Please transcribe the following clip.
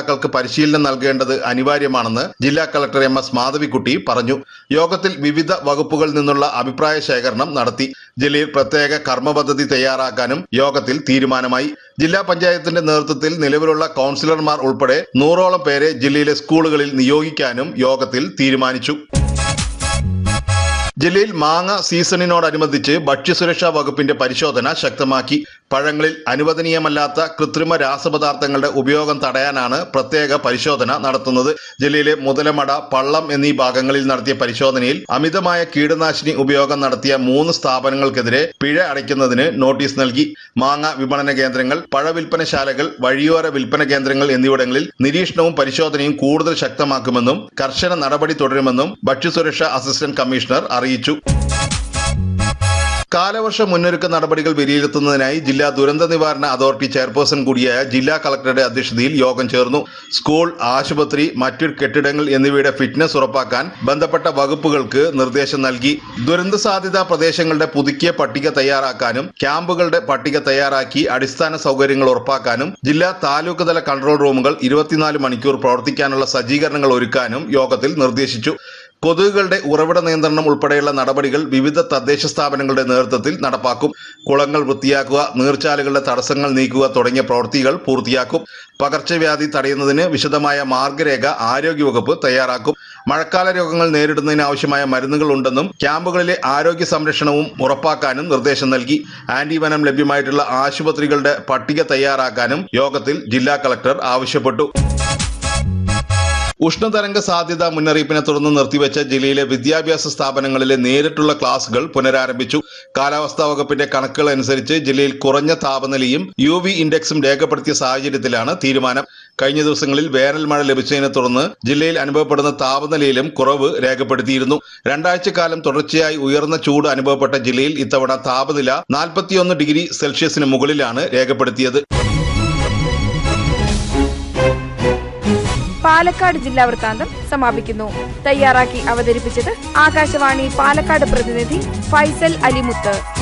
രക്ഷിതാക്കൾക്ക് പരിശീലനം നൽകേണ്ടത് അനിവാര്യമാണെന്ന് ജില്ലാ കളക്ടർ എം എസ് മാധവിക്കുട്ടി പറഞ്ഞു യോഗത്തിൽ വിവിധ വകുപ്പുകളിൽ നിന്നുള്ള അഭിപ്രായ ശേഖരണം നടത്തി ജില്ലയിൽ പ്രത്യേക കർമ്മ പദ്ധതി തയ്യാറാക്കാനും യോഗത്തിൽ തീരുമാനമായി ജില്ലാ പഞ്ചായത്തിന്റെ നേതൃത്വത്തിൽ നിലവിലുള്ള കൌൺസിലർമാർ ഉൾപ്പെടെ നൂറോളം പേരെ ജില്ലയിലെ സ്കൂളുകളിൽ നിയോഗിക്കാനും യോഗത്തിൽ തീരുമാനിച്ചു ജില്ലയിൽ മാങ്ങ സീസണിനോടനുബന്ധിച്ച് ഭക്ഷ്യസുരക്ഷാ വകുപ്പിന്റെ പരിശോധന ശക്തമാക്കി പഴങ്ങളിൽ അനുവദനീയമല്ലാത്ത കൃത്രിമ രാസപദാർത്ഥങ്ങളുടെ ഉപയോഗം തടയാനാണ് പ്രത്യേക പരിശോധന നടത്തുന്നത് ജില്ലയിലെ മുതലമട പള്ളം എന്നീ ഭാഗങ്ങളിൽ നടത്തിയ പരിശോധനയിൽ അമിതമായ കീടനാശിനി ഉപയോഗം നടത്തിയ മൂന്ന് സ്ഥാപനങ്ങൾക്കെതിരെ പിഴ അടയ്ക്കുന്നതിന് നോട്ടീസ് നൽകി മാങ്ങ വിപണന കേന്ദ്രങ്ങൾ പഴവിൽപ്പനശാലകൾ വഴിയോര വിൽപ്പന കേന്ദ്രങ്ങൾ എന്നിവിടങ്ങളിൽ നിരീക്ഷണവും പരിശോധനയും കൂടുതൽ ശക്തമാക്കുമെന്നും കർശന നടപടി തുടരുമെന്നും ഭക്ഷ്യസുരക്ഷാ അസിസ്റ്റന്റ് കമ്മീഷണർ അറിയിച്ചു കാലവർഷ മുന്നൊരുക്ക നടപടികൾ വിലയിരുത്തുന്നതിനായി ജില്ലാ ദുരന്ത നിവാരണ അതോറിറ്റി ചെയർപേഴ്സൺ കൂടിയായ ജില്ലാ കളക്ടറുടെ അധ്യക്ഷതയിൽ യോഗം ചേർന്നു സ്കൂൾ ആശുപത്രി മറ്റു കെട്ടിടങ്ങൾ എന്നിവയുടെ ഫിറ്റ്നസ് ഉറപ്പാക്കാൻ ബന്ധപ്പെട്ട വകുപ്പുകൾക്ക് നിർദ്ദേശം നൽകി ദുരന്ത സാധ്യതാ പ്രദേശങ്ങളുടെ പുതുക്കിയ പട്ടിക തയ്യാറാക്കാനും ക്യാമ്പുകളുടെ പട്ടിക തയ്യാറാക്കി അടിസ്ഥാന സൗകര്യങ്ങൾ ഉറപ്പാക്കാനും ജില്ലാ താലൂക്ക് തല കൺട്രോൾ റൂമുകൾ ഇരുപത്തിനാല് മണിക്കൂർ പ്രവർത്തിക്കാനുള്ള സജ്ജീകരണങ്ങൾ ഒരുക്കാനും യോഗത്തിൽ നിർദ്ദേശിച്ചു കൊതുകുകളുടെ ഉറവിട നിയന്ത്രണം ഉൾപ്പെടെയുള്ള നടപടികൾ വിവിധ തദ്ദേശ സ്ഥാപനങ്ങളുടെ നേതൃത്വത്തിൽ നടപ്പാക്കും കുളങ്ങൾ വൃത്തിയാക്കുക നീർച്ചാലുകളുടെ തടസ്സങ്ങൾ നീക്കുക തുടങ്ങിയ പ്രവൃത്തികൾ പൂർത്തിയാക്കും പകർച്ചവ്യാധി തടയുന്നതിന് വിശദമായ മാർഗരേഖ ആരോഗ്യവകുപ്പ് തയ്യാറാക്കും മഴക്കാല രോഗങ്ങൾ നേരിടുന്നതിന് ആവശ്യമായ മരുന്നുകൾ ഉണ്ടെന്നും ക്യാമ്പുകളിലെ ആരോഗ്യ സംരക്ഷണവും ഉറപ്പാക്കാനും നിർദ്ദേശം നൽകി ആന്റിവനം ലഭ്യമായിട്ടുള്ള ആശുപത്രികളുടെ പട്ടിക തയ്യാറാക്കാനും യോഗത്തിൽ ജില്ലാ കളക്ടർ ആവശ്യപ്പെട്ടു ഉഷ്ണതരംഗ സാധ്യത മുന്നറിയിപ്പിനെ തുടർന്ന് നിർത്തിവെച്ച ജില്ലയിലെ വിദ്യാഭ്യാസ സ്ഥാപനങ്ങളിലെ നേരിട്ടുള്ള ക്ലാസുകൾ പുനരാരംഭിച്ചു കാലാവസ്ഥാ വകുപ്പിന്റെ കണക്കുകൾ അനുസരിച്ച് ജില്ലയിൽ കുറഞ്ഞ താപനിലയും യു വി ഇൻഡെക്സും രേഖപ്പെടുത്തിയ സാഹചര്യത്തിലാണ് തീരുമാനം കഴിഞ്ഞ ദിവസങ്ങളിൽ വേനൽ മഴ ലഭിച്ചതിനെ തുടർന്ന് ജില്ലയിൽ അനുഭവപ്പെടുന്ന താപനിലയിലും കുറവ് രേഖപ്പെടുത്തിയിരുന്നു രണ്ടാഴ്ചക്കാലം തുടർച്ചയായി ഉയർന്ന ചൂട് അനുഭവപ്പെട്ട ജില്ലയിൽ ഇത്തവണ താപനില നാൽപ്പത്തിയൊന്ന് ഡിഗ്രി സെൽഷ്യസിന് മുകളിലാണ് രേഖപ്പെടുത്തിയത് പാലക്കാട് ജില്ലാ വൃത്താന്തം സമാപിക്കുന്നു തയ്യാറാക്കി അവതരിപ്പിച്ചത് ആകാശവാണി പാലക്കാട് പ്രതിനിധി ഫൈസൽ അലിമുത്ത്